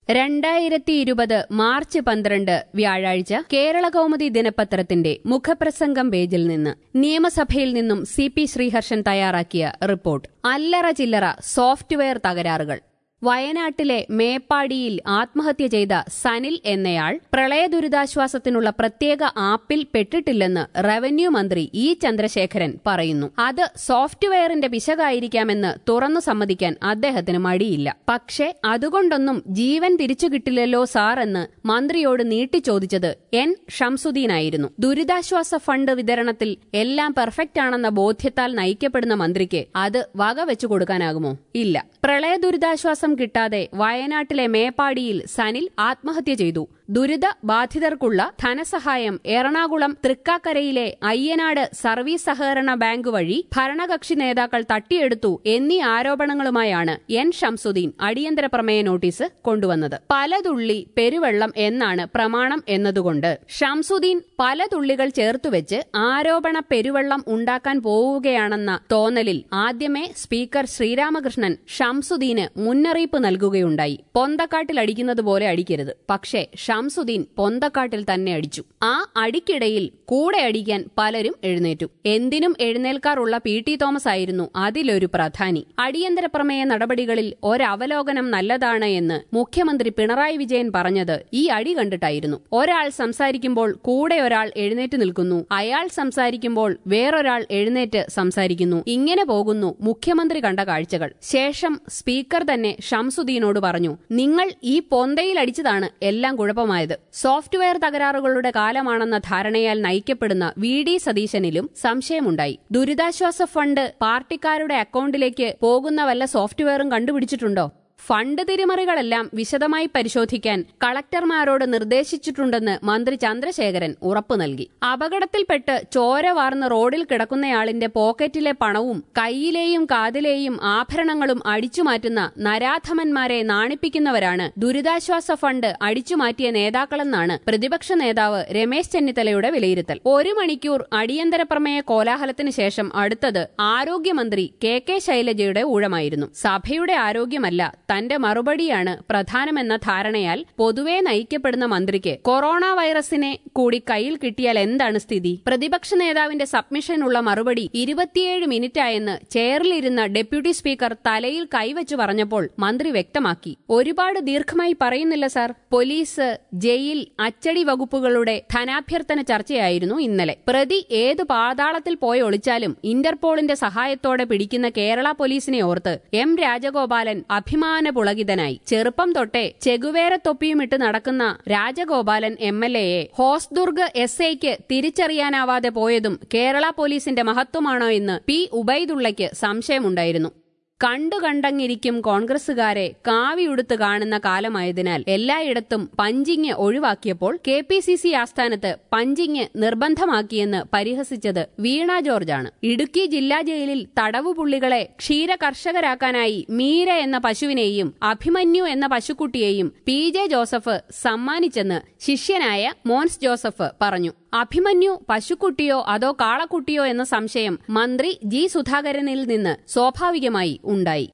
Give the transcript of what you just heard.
രണ്ടായിരത്തി ഇരുപത് മാർച്ച് പന്ത്രണ്ട് വ്യാഴാഴ്ച കേരള കൗമുദി ദിനപത്രത്തിന്റെ മുഖപ്രസംഗം പേജിൽ നിന്ന് നിയമസഭയിൽ നിന്നും സി പി ശ്രീഹർഷൻ തയ്യാറാക്കിയ റിപ്പോർട്ട് അല്ലറ ചില്ലറ സോഫ്റ്റ്വെയർ തകരാറുകൾ വയനാട്ടിലെ മേപ്പാടിയിൽ ആത്മഹത്യ ചെയ്ത സനിൽ എന്നയാൾ പ്രളയ ദുരിതാശ്വാസത്തിനുള്ള പ്രത്യേക ആപ്പിൽ പെട്ടിട്ടില്ലെന്ന് റവന്യൂ മന്ത്രി ഇ ചന്ദ്രശേഖരൻ പറയുന്നു അത് സോഫ്റ്റ്വെയറിന്റെ പിശകായിരിക്കാമെന്ന് തുറന്നു സമ്മതിക്കാൻ അദ്ദേഹത്തിന് മടിയില്ല പക്ഷേ അതുകൊണ്ടൊന്നും ജീവൻ തിരിച്ചു കിട്ടില്ലല്ലോ സാർ എന്ന് മന്ത്രിയോട് നീട്ടി ചോദിച്ചത് എൻ ഷംസുദ്ദീനായിരുന്നു ദുരിതാശ്വാസ ഫണ്ട് വിതരണത്തിൽ എല്ലാം പെർഫെക്റ്റ് ആണെന്ന ബോധ്യത്താൽ നയിക്കപ്പെടുന്ന മന്ത്രിക്ക് അത് വകവെച്ചു കൊടുക്കാനാകുമോ ഇല്ല പ്രളയ ദുരിതാശ്വാസം കിട്ടാതെ വയനാട്ടിലെ മേപ്പാടിയിൽ സനിൽ ആത്മഹത്യ ചെയ്തു ദുരിത ബാധിതർക്കുള്ള ധനസഹായം എറണാകുളം തൃക്കാക്കരയിലെ അയ്യനാട് സർവീസ് സഹകരണ ബാങ്ക് വഴി ഭരണകക്ഷി നേതാക്കൾ തട്ടിയെടുത്തു എന്നീ ആരോപണങ്ങളുമായാണ് എൻ ഷംസുദ്ദീൻ അടിയന്തര പ്രമേയ നോട്ടീസ് കൊണ്ടുവന്നത് പലതുള്ളി പെരുവെള്ളം എന്നാണ് പ്രമാണം എന്നതുകൊണ്ട് ഷംസുദ്ദീൻ പല തുള്ളികൾ ചേർത്തുവെച്ച് ആരോപണ പെരുവെള്ളം ഉണ്ടാക്കാൻ പോവുകയാണെന്ന തോന്നലിൽ ആദ്യമേ സ്പീക്കർ ശ്രീരാമകൃഷ്ണൻ ഷംസുദ്ദീന് മുന്നറിയിപ്പ് നൽകുകയുണ്ടായി പൊന്തക്കാട്ടിൽ അടിക്കുന്നത് പോലെ അടിക്കരുത് പക്ഷേ ഷംസുദ്ദീൻ പൊന്തക്കാട്ടിൽ തന്നെ അടിച്ചു ആ അടിക്കിടയിൽ കൂടെ അടിക്കാൻ പലരും എഴുന്നേറ്റു എന്തിനും എഴുന്നേൽക്കാറുള്ള പി ടി തോമസ് ആയിരുന്നു അതിലൊരു പ്രധാനി അടിയന്തര പ്രമേയ നടപടികളിൽ ഒരവലോകനം നല്ലതാണ് എന്ന് മുഖ്യമന്ത്രി പിണറായി വിജയൻ പറഞ്ഞത് ഈ അടി കണ്ടിട്ടായിരുന്നു ഒരാൾ സംസാരിക്കുമ്പോൾ കൂടെ ഒരാൾ എഴുന്നേറ്റ് നിൽക്കുന്നു അയാൾ സംസാരിക്കുമ്പോൾ വേറൊരാൾ എഴുന്നേറ്റ് സംസാരിക്കുന്നു ഇങ്ങനെ പോകുന്നു മുഖ്യമന്ത്രി കണ്ട കാഴ്ചകൾ ശേഷം സ്പീക്കർ തന്നെ ഷംസുദ്ദീനോട് പറഞ്ഞു നിങ്ങൾ ഈ പൊന്തയിൽ അടിച്ചതാണ് എല്ലാം കുഴപ്പമായത് സോഫ്റ്റ്വെയർ തകരാറുകളുടെ കാലമാണെന്ന ധാരണയാൽ നയിക്കപ്പെടുന്ന വി ഡി സതീശനിലും സംശയമുണ്ടായി ദുരിതാശ്വാസ ഫണ്ട് പാർട്ടിക്കാരുടെ അക്കൌണ്ടിലേക്ക് പോകുന്ന വല്ല സോഫ്റ്റ്വെയറും കണ്ടുപിടിച്ചിട്ടുണ്ടോ ഫണ്ട് തിരിമറികളെല്ലാം വിശദമായി പരിശോധിക്കാൻ കളക്ടർമാരോട് നിർദ്ദേശിച്ചിട്ടുണ്ടെന്ന് മന്ത്രി ചന്ദ്രശേഖരൻ ഉറപ്പു നൽകി അപകടത്തിൽപ്പെട്ട് ചോര വാർന്ന് റോഡിൽ കിടക്കുന്നയാളിന്റെ പോക്കറ്റിലെ പണവും കൈയിലെയും കാതിലെയും ആഭരണങ്ങളും അടിച്ചുമാറ്റുന്ന നരാധമന്മാരെ നാണിപ്പിക്കുന്നവരാണ് ദുരിതാശ്വാസ ഫണ്ട് അടിച്ചുമാറ്റിയ നേതാക്കളെന്നാണ് പ്രതിപക്ഷ നേതാവ് രമേശ് ചെന്നിത്തലയുടെ വിലയിരുത്തൽ ഒരു മണിക്കൂർ അടിയന്തര പ്രമേയ കോലാഹലത്തിന് ശേഷം അടുത്തത് ആരോഗ്യമന്ത്രി കെ കെ ശൈലജയുടെ ഊഴമായിരുന്നു സഭയുടെ ആരോഗ്യമല്ല തന്റെ മറുപടിയാണ് പ്രധാനമെന്ന ധാരണയാൽ പൊതുവെ നയിക്കപ്പെടുന്ന മന്ത്രിക്ക് കൊറോണ വൈറസിനെ കൂടി കയ്യിൽ കിട്ടിയാൽ എന്താണ് സ്ഥിതി പ്രതിപക്ഷ നേതാവിന്റെ സബ്മിഷനുള്ള മറുപടി ഇരുപത്തിയേഴ് മിനിറ്റായെന്ന് ചെയറിലിരുന്ന ഡെപ്യൂട്ടി സ്പീക്കർ തലയിൽ കൈവച്ചു പറഞ്ഞപ്പോൾ മന്ത്രി വ്യക്തമാക്കി ഒരുപാട് ദീർഘമായി പറയുന്നില്ല സാർ പോലീസ് ജയിൽ അച്ചടി വകുപ്പുകളുടെ ധനാഭ്യർത്ഥന ചർച്ചയായിരുന്നു ഇന്നലെ പ്രതി ഏത് പാതാളത്തിൽ പോയി ഒളിച്ചാലും ഇന്റർപോളിന്റെ സഹായത്തോടെ പിടിക്കുന്ന കേരള പോലീസിനെ ഓർത്ത് എം രാജഗോപാലൻ അഭിമാന പുളകിതനായി ചെറുപ്പം തൊട്ടേ ചെകുവേര തൊപ്പിയുമിട്ട് നടക്കുന്ന രാജഗോപാലൻ എം എൽ എയെ ഹോസ്ദുർഗ് എസ് ഐക്ക് തിരിച്ചറിയാനാവാതെ പോയതും കേരള പോലീസിന്റെ മഹത്വമാണോ എന്ന് പി ഉബൈദുള്ളയ്ക്ക് സംശയമുണ്ടായിരുന്നു കണ്ടു കണ്ടങ്ങിരിക്കും കോൺഗ്രസുകാരെ കാവിയുടുത്ത് കാണുന്ന കാലമായതിനാൽ എല്ലായിടത്തും പഞ്ചിങ് ഒഴിവാക്കിയപ്പോൾ കെ പി സി സി ആസ്ഥാനത്ത് പഞ്ചിങ് നിർബന്ധമാക്കിയെന്ന് പരിഹസിച്ചത് വീണ ജോർജാണ് ഇടുക്കി ജില്ലാ ജയിലിൽ തടവുപുള്ളികളെ ക്ഷീര കർഷകരാക്കാനായി മീര എന്ന പശുവിനെയും അഭിമന്യു എന്ന പശുക്കുട്ടിയെയും പി ജെ ജോസഫ് സമ്മാനിച്ചെന്ന് ശിഷ്യനായ മോൻസ് ജോസഫ് പറഞ്ഞു അഭിമന്യു പശുക്കുട്ടിയോ അതോ കാളക്കുട്ടിയോ എന്ന സംശയം മന്ത്രി ജി സുധാകരനിൽ നിന്ന് സ്വാഭാവികമായി ഉണ്ടായി